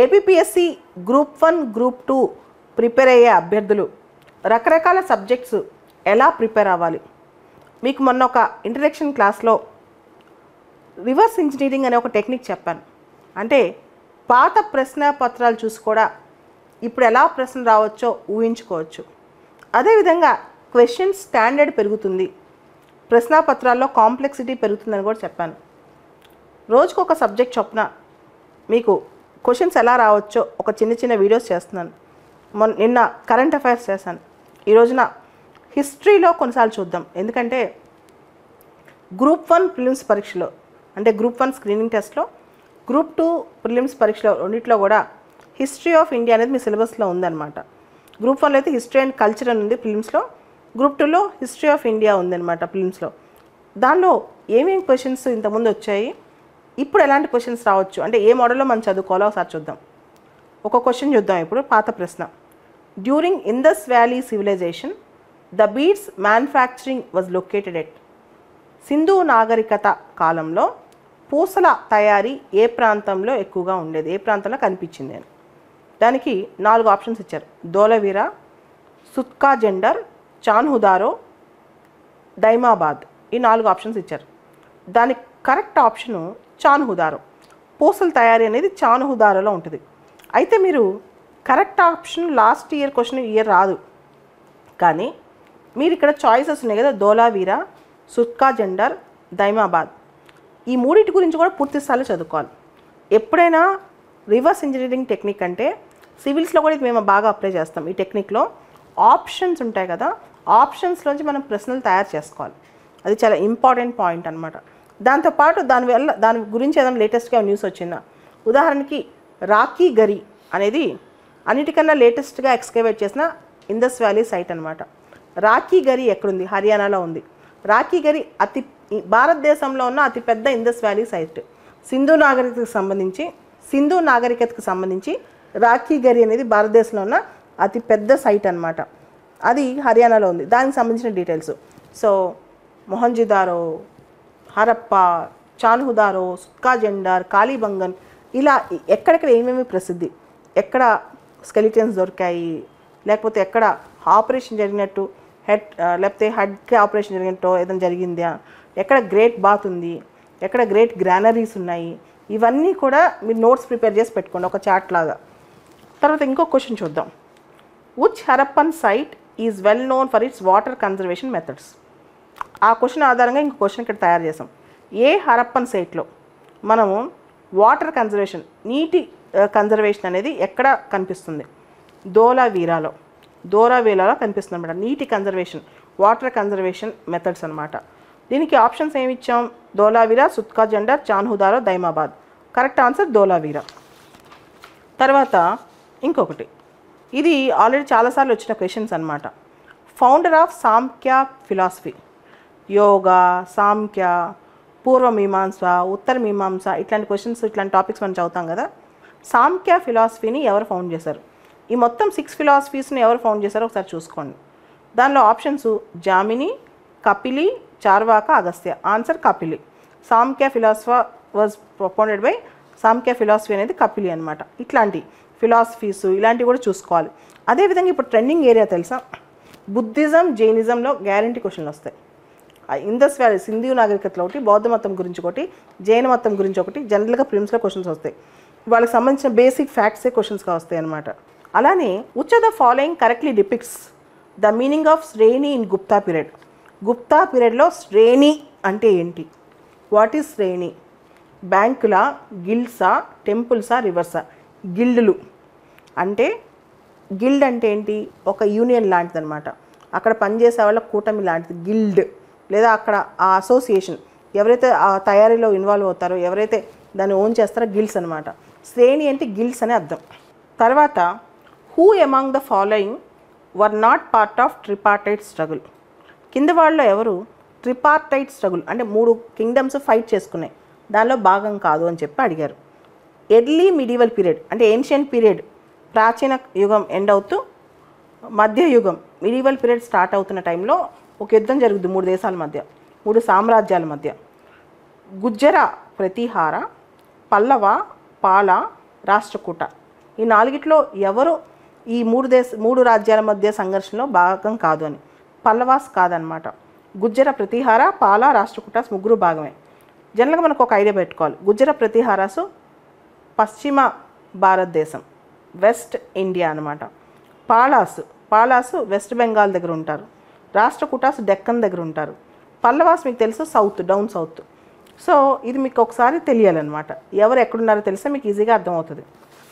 APSC group one group two prepare అయ్యే అభ్యర్థులు రకరకాల సబ్జెక్ట్స్ ఎలా ప్రిపేర్ అవ్వాలి మీకు మొన్న ఒక ఇంట్రడక్షన్ క్లాస్లో రివర్స్ ఇంజనీరింగ్ అనే ఒక టెక్నిక్ చెప్పాను అంటే పాత ప్రశ్న పత్రాలు చూసి కూడా ఇప్పుడు ఎలా ప్రశ్నలు రావచ్చో ఊహించుకోవచ్చు అదేవిధంగా క్వశ్చన్ స్టాండర్డ్ పెరుగుతుంది ప్రశ్నాపత్రాల్లో కాంప్లెక్సిటీ పెరుగుతుందని కూడా చెప్పాను రోజుకు ఒక సబ్జెక్ట్ చొప్పున మీకు క్వశ్చన్స్ ఎలా రావచ్చో ఒక చిన్న చిన్న వీడియోస్ చేస్తున్నాను మొన్న నిన్న కరెంట్ అఫైర్స్ చేశాను ఈ రోజున హిస్టరీలో కొన్నిసార్లు చూద్దాం ఎందుకంటే గ్రూప్ వన్ ప్రిలిమ్స్ పరీక్షలో అంటే గ్రూప్ వన్ స్క్రీనింగ్ టెస్ట్లో గ్రూప్ టూ ప్రిలిమ్స్ పరీక్షలో రెండిట్లో కూడా హిస్టరీ ఆఫ్ ఇండియా అనేది మీ సిలబస్లో ఉందన్నమాట గ్రూప్ వన్లో అయితే హిస్టరీ అండ్ కల్చర్ అని ఉంది ప్రిలిమ్స్లో గ్రూప్ టూలో హిస్టరీ ఆఫ్ ఇండియా ఉందన్నమాట ప్రిలిమ్స్లో దానిలో ఏమేమి క్వశ్చన్స్ ఇంతకుముందు వచ్చాయి ఇప్పుడు ఎలాంటి క్వశ్చన్స్ రావచ్చు అంటే ఏ మోడల్లో మనం చదువుకోవాలో ఒకసారి చూద్దాం ఒక క్వశ్చన్ చూద్దాం ఇప్పుడు పాత ప్రశ్న during Indus valley civilization the beads manufacturing was located at Sindhu నాగరికత కాలంలో పూసల తయారీ ఏ ప్రాంతంలో ఎక్కువగా ఉండేది ఏ ప్రాంతంలో కనిపించింది అని దానికి నాలుగు ఆప్షన్స్ ఇచ్చారు దోలవీర సుత్కా జెండర్ చాన్హుదారో దైమాబాద్ ఈ నాలుగు ఆప్షన్స్ ఇచ్చారు దానికి కరెక్ట్ ఆప్షను చాన్హుదారో పూసల తయారీ అనేది చాన్హుదారోలో ఉంటుంది అయితే మీరు correct option last year question year రాదు కానీ మీరు ఇక్కడ చాయిసెస్ ఉన్నాయి కదా దోలావీర సుత్కా జెండర్ దైమాబాద్ ఈ మూడింటి గురించి కూడా పూర్తి స్థాయిలో చదువుకోవాలి ఎప్పుడైనా రివర్స్ ఇంజనీరింగ్ టెక్నిక్ అంటే సివిల్స్లో కూడా ఇది మేము బాగా అప్లై చేస్తాం ఈ టెక్నిక్లో ఆప్షన్స్ ఉంటాయి కదా ఆప్షన్స్లోంచి మనం ప్రశ్నలు తయారు చేసుకోవాలి అది చాలా ఇంపార్టెంట్ పాయింట్ అనమాట దాంతోపాటు దానివల్ల దాని గురించి ఏదైనా లేటెస్ట్గా న్యూస్ వచ్చిందా ఉదాహరణకి రాకీ గరి అనేది అన్నిటికన్నా లేటెస్ట్గా ఎక్స్కవేట్ చేసిన ఇందస్ వ్యాలీ సైట్ అనమాట రాకీ గరి ఎక్కడుంది హర్యానాలో ఉంది రాకీ గరి అతి ఈ భారతదేశంలో ఉన్న అతిపెద్ద ఇందస్ వ్యాలీ సైట్ సింధు నాగరికతకు సంబంధించి సింధు నాగరికతకు సంబంధించి రాఖీ గరి అనేది భారతదేశంలో ఉన్న అతిపెద్ద సైట్ అనమాట అది హర్యానాలో ఉంది దానికి సంబంధించిన details so Mohenjodaro Harappa Chanhudaro Sutkagendor Kalibangan ఇలా ఎక్కడెక్కడ ఏమేమి ప్రసిద్ధి ఎక్కడ స్కెలిటన్స్ దొరికాయి లేకపోతే ఎక్కడ ఆపరేషన్ జరిగినట్టు హెడ్ ఆ, లేకపోతే హెడ్కి ఆపరేషన్ జరిగినట్టు ఏదైనా జరిగిందా ఎక్కడ గ్రేట్ బాత్ ఉంది ఎక్కడ గ్రేట్ గ్రానరీస్ ఉన్నాయి ఇవన్నీ కూడా మీరు నోట్స్ ప్రిపేర్ చేసి పెట్టుకోండి ఒక చార్ట్ లాగా తర్వాత ఇంకో క్వశ్చన్ చూద్దాం which Harappan site is well known for its water conservation methods ఆ క్వశ్చన్ ఆధారంగా ఇంకో క్వశ్చన్ ఇక్కడ తయారు చేసాం ఏ హరప్పన్ సైట్లో మనము వాటర్ కన్జర్వేషన్ నీటి కన్జర్వేషన్ అనేది ఎక్కడ కనిపిస్తుంది దోలావీరాలో దోరావీరాలో కనిపిస్తుంది అనమాట నీటి కన్జర్వేషన్ వాటర్ కన్జర్వేషన్ మెథడ్స్ అనమాట దీనికి ఆప్షన్స్ ఏమి ఇచ్చాం Dholavira Sutkagendor Chanhudaro Daimabad correct answer Dholavira తర్వాత ఇంకొకటి ఇది ఆల్రెడీ చాలాసార్లు వచ్చిన క్వశ్చన్స్ అనమాట founder of Sankhya philosophy Yoga Sankhya Purva Mimamsa ఉత్తర మీమాంస ఇట్లాంటి క్వశ్చన్స్ ఇట్లాంటి టాపిక్స్ మనం చదువుతాం కదా సాంఖ్య ఫిలాసఫీని ఎవరు ఫౌండ్ చేశారు ఈ మొత్తం సిక్స్ ఫిలాసఫీస్ని ఎవరు ఫౌండ్ చేశారో ఒకసారి చూసుకోండి దానిలో options Jaimini Kapila Charvaka Agastya answer Kapila Sankhya philosopher was propounded by Sankhya philosophy అనేది కపిలి అనమాట ఇట్లాంటి ఫిలాసఫీస్ ఇలాంటివి కూడా చూసుకోవాలి అదేవిధంగా ఇప్పుడు ట్రెండింగ్ ఏరియా తెలుసా బుద్ధిజం జైనిజంలో గ్యారంటీ క్వశ్చన్లు వస్తాయి ఆ ఇందస్ వ్యాలీ సింధు నాగరికతలో ఒకటి బౌద్ధ మతం గురించి ఒకటి జైన మతం గురించి ఒకటి జనరల్గా ప్రిలిమ్స్లో క్వశ్చన్స్ వస్తాయి వాళ్ళకి సంబంధించిన బేసిక్ ఫ్యాక్ట్సే క్వశ్చన్స్గా వస్తాయి అనమాట అలానే which of the following correctly depicts the meaning of shreni in Gupta period Gupta పీరియడ్లో శ్రేణి అంటే ఏంటి వాట్ ఈస్ శ్రేణి బ్యాంకులా గిల్డ్సా టెంపుల్సా రివర్సా గిల్డులు అంటే గిల్డ్ అంటే ఏంటి ఒక యూనియన్ లాంటిది అనమాట అక్కడ పనిచేసే వాళ్ళ కూటమి లాంటిది గిల్డ్ లేదా అక్కడ ఆ అసోసియేషన్ ఎవరైతే ఆ తయారీలో ఇన్వాల్వ్ అవుతారో ఎవరైతే దాన్ని ఓన్ చేస్తారో గిల్డ్స్ అనమాట శ్రేణి అంటే గిల్డ్స్ అనే అర్థం తర్వాత who among the following were not part of tripartite struggle కింద వాళ్ళలో ఎవరు ట్రిపార్టైట్ స్ట్రగుల్ అంటే మూడు కింగ్డమ్స్ ఫైట్ చేసుకున్నాయి దానిలో భాగం కాదు అని చెప్పి అడిగారు ఎర్లీ మిడివల్ పీరియడ్ అంటే ఏన్షియంట్ పీరియడ్ ప్రాచీన యుగం ఎండ్ అవుతూ మధ్యయుగం మిడివల్ పీరియడ్ స్టార్ట్ అవుతున్న టైంలో ఒక యుద్ధం జరుగుతుంది మూడు దేశాల మధ్య మూడు సామ్రాజ్యాల మధ్య గుజ్జర ప్రతిహార పల్లవ పాల రాష్ట్రకూట ఈ నాలుగిట్లో ఎవరు ఈ మూడు దేశ మూడు రాజ్యాల మధ్య సంఘర్షణలో భాగం కాదు అని పల్లవాస్ కాదనమాట గుజ్జర ప్రతిహార పాల రాష్ట్రకూటాస్ ముగ్గురు భాగమే జనరల్గా మనకు ఒక ఐడియా పెట్టుకోవాలి గుజ్జర ప్రతిహారాసు పశ్చిమ భారతదేశం వెస్ట్ ఇండియా అనమాట పాలాసు పాలాసు వెస్ట్ బెంగాల్ దగ్గర ఉంటారు రాష్ట్రకూటాస్ డెక్కన్ దగ్గర ఉంటారు పల్లవాస్ మీకు తెలుసు సౌత్ డౌన్ సౌత్ సో ఇది మీకు ఒకసారి తెలియాలన్నమాట ఎవరు ఎక్కడున్నారో తెలిస్తే మీకు ఈజీగా అర్థమవుతుంది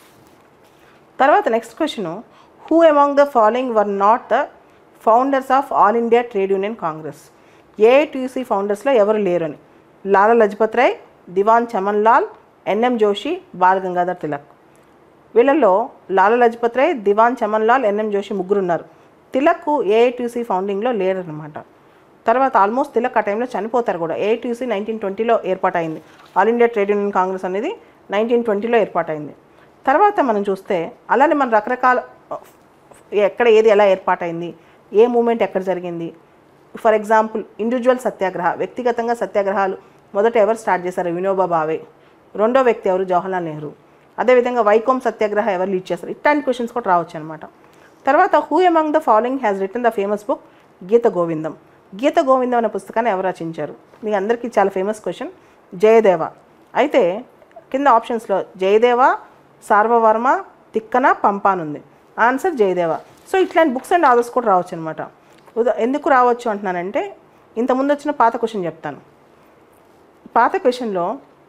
తర్వాత next question who among the following were not the founders of all India trade union congress AITC ఫౌండర్స్లో ఎవరు లేరు అని లాలా లజపత్ రాయ్ దివాన్ చమన్ లాల్ ఎన్ఎం జోషి బాల్ గంగాధర్ తిలక్ వీళ్ళల్లో లాలా లజపత్ రాయ్ దివాన్ చమన్ లాల్ ఎన్ఎం జోషి ముగ్గురు ఉన్నారు తిలక్ ఏఐటీసీ ఫౌండింగ్లో లేరనమాట తర్వాత ఆల్మోస్ట్ తిలక్ ఆ టైంలో చనిపోతారు కూడా ఏఐటీసీ నైన్టీన్ ట్వంటీలో ఏర్పాటైంది all India trade union congress అనేది నైన్టీన్ ట్వంటీలో ఏర్పాటైంది తర్వాత మనం చూస్తే అలానే మన రకరకాల ఎక్కడ ఏది ఎలా ఏర్పాటైంది ఏ మూమెంట్ ఎక్కడ జరిగింది ఫర్ ఎగ్జాంపుల్ ఇండివిజువల్ సత్యాగ్రహ వ్యక్తిగతంగా సత్యాగ్రహాలు మొదట ఎవరు స్టార్ట్ చేశారు వినోబా భావే రెండో వ్యక్తి ఎవరు జవహర్లాల్ నెహ్రూ అదేవిధంగా వైకోం సత్యాగ్రహ ఎవరు లీడ్ చేస్తారు ఇట్లాంటి క్వశ్చన్స్ కూడా రావచ్చు అనమాట తర్వాత who among the following has written the famous book Gita Govindam Gita Govindam అనే పుస్తకాన్ని ఎవరు రచించారు మీ అందరికీ చాలా ఫేమస్ క్వశ్చన్ జయదేవ అయితే కింద ఆప్షన్స్లో జయదేవ సార్వవర్మ తిక్కన పంప అని ఉంది ఆన్సర్ జయదేవ సో ఇట్లాంటి బుక్స్ అండ్ ఆథర్స్ కూడా రావచ్చు అనమాట ఉదా ఎందుకు రావచ్చు అంటున్నానంటే ఇంతకుముందు వచ్చిన పాత క్వశ్చన్ చెప్తాను పాత క్వశ్చన్లో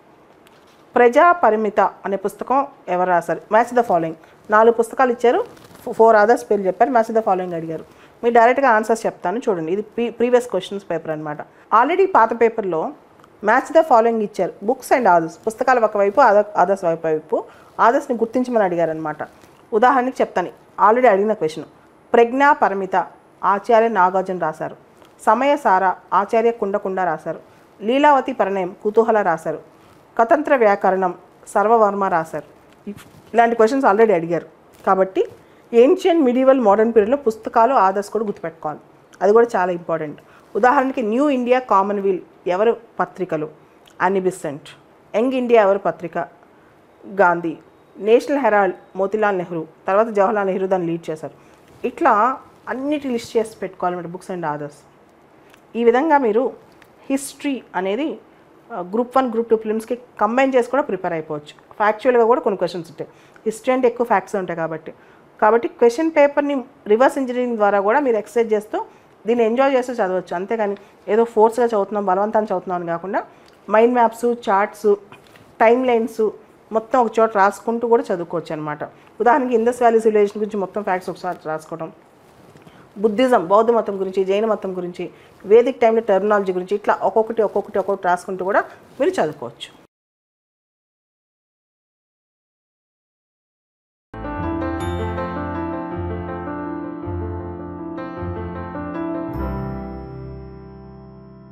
ప్రజా పరిమిత అనే పుస్తకం ఎవరు రాశారు మ్యాచ్ ద ఫాలోయింగ్ నాలుగు పుస్తకాలు ఇచ్చారు ఫోర్ అదర్స్ పేర్లు చెప్పారు మ్యాచ్ ద ఫాలోయింగ్ అడిగారు మీరు డైరెక్ట్గా ఆన్సర్స్ చెప్తాను చూడండి ఇది ప్రీ ప్రీవియస్ క్వశ్చన్స్ పేపర్ అనమాట ఆల్రెడీ పాత పేపర్లో మ్యాచ్ ద ఫాలోయింగ్ ఇచ్చారు బుక్స్ అండ్ ఆదర్స్ పుస్తకాలు ఒకవైపు అదర్ ఆదర్స్ వైపు ఆదర్స్ని గుర్తించమని అడిగారనమాట ఉదాహరణకి చెప్తాను ఆల్రెడీ అడిగిన క్వశ్చన్ ప్రజ్ఞా పరిమిత ఆచార్య నాగార్జున రాశారు సమయసార ఆచార్య కుండకుండ రాశారు లీలావతి పరిణయం కుతూహల రాశారు కతంత్ర వ్యాకరణం సర్వవర్మ రాశారు ఇ- ఇలాంటి క్వశ్చన్స్ ఆల్రెడీ అడిగారు కాబట్టి ఏన్షియన్ మిడివల్ మోడర్న్ పీరియడ్లో పుస్తకాలు ఆదర్స్ కూడా గుర్తుపెట్టుకోవాలి అది కూడా చాలా ఇంపార్టెంట్ ఉదాహరణకి న్యూ ఇండియా కామన్వెల్ ఎవరు పత్రికలు అనిబిసెంట్ యంగ్ ఇండియా ఎవరు పత్రిక గాంధీ నేషనల్ హెరాల్డ్ మోతిలాల్ నెహ్రూ తర్వాత జవహర్లాల్ నెహ్రూ దాన్ని లీడ్ చేశారు ఇట్లా అన్నిటి లిస్ట్ చేసి పెట్టుకోవాలన్నమాట బుక్స్ అండ్ ఆదర్స్ ఈ విధంగా మీరు హిస్టరీ అనేది గ్రూప్ వన్ గ్రూప్ టూ ఫిల్మ్స్కి కంబైన్ చేసి కూడా ప్రిపేర్ అయిపోవచ్చు ఫ్యాక్చువల్గా కూడా కొన్ని క్వశ్చన్స్ ఉంటాయి హిస్టరీ అంటే ఎక్కువ ఫ్యాక్ట్స్ ఉంటాయి కాబట్టి కాబట్టి క్వశ్చన్ పేపర్ని రివర్స్ ఇంజనీరింగ్ ద్వారా కూడా మీరు ఎక్సర్సైజ్ చేస్తూ దీన్ని ఎంజాయ్ చేస్తూ చదవచ్చు అంతేగాని ఏదో ఫోర్స్గా చదువుతున్నాం బలవంతాన్ని చదువుతున్నాం అని కాకుండా mind maps charts timelines మొత్తం ఒక చోట రాసుకుంటూ కూడా చదువుకోవచ్చు అనమాట ఉదాహరణకి ఇందస్ వ్యాలీ సివిలైజేషన్ గురించి మొత్తం ఫ్యాక్ట్స్ ఒకసారి రాసుకోవడం బుద్ధిజం బౌద్ధ మతం గురించి జైన మతం గురించి వేదిక్ టైంలో టెర్మినాలజీ గురించి ఇట్లా ఒక్కొక్కటి ఒక్కొక్కటి ఒక్కొక్కటి రాసుకుంటూ కూడా మీరు చదువుకోవచ్చు